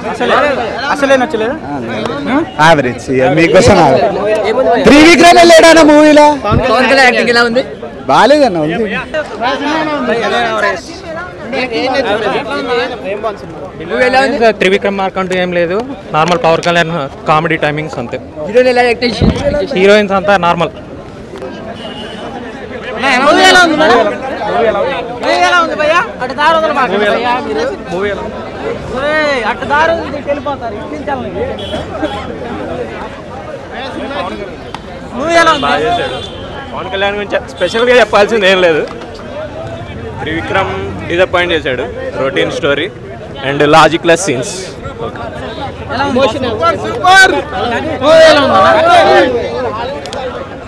అసలే నచ్చలేదు యావరేజ్ మీకోసం త్రివిక్రమ్ వెళ్ళాడన్న మూవీలో పవన్ కళ్యాణ్ యాక్టింగ్ ఎలా ఉంది బాగాలేదన్న ఉంది మూవీ ఎలా ఉంది త్రివిక్రమ్ మార్క్ అంటూ ఏం లేదు normal Pawan Kalyan comedy timings అంతే హీరోయిన్ ఎలా యాక్టింగ్ హీరోయిన్స్ అంతా నార్మల్ మూవీ ఎలా ఉంది మేడం? మూవీ ఎలా ఉంది భయ్యా అటు దారి వదలబాకండి భయ్యా మీరు. ఒరేయ్, అటు దారి వదిలి ఇటు వెళ్ళిపోతారు ఇప్పించాలి మూవీ ఎలా ఉంది బాగా చేశాడు పవన్ కళ్యాణ్ గురించి స్పెషల్గా చెప్పాల్సింది ఏం లేదు త్రివిక్రమ్ డిసప్పాయింట్ చేశాడు routine story and logic less scenes ఎలా ఉంది మూవీ ఎలా ఉంది అన్న?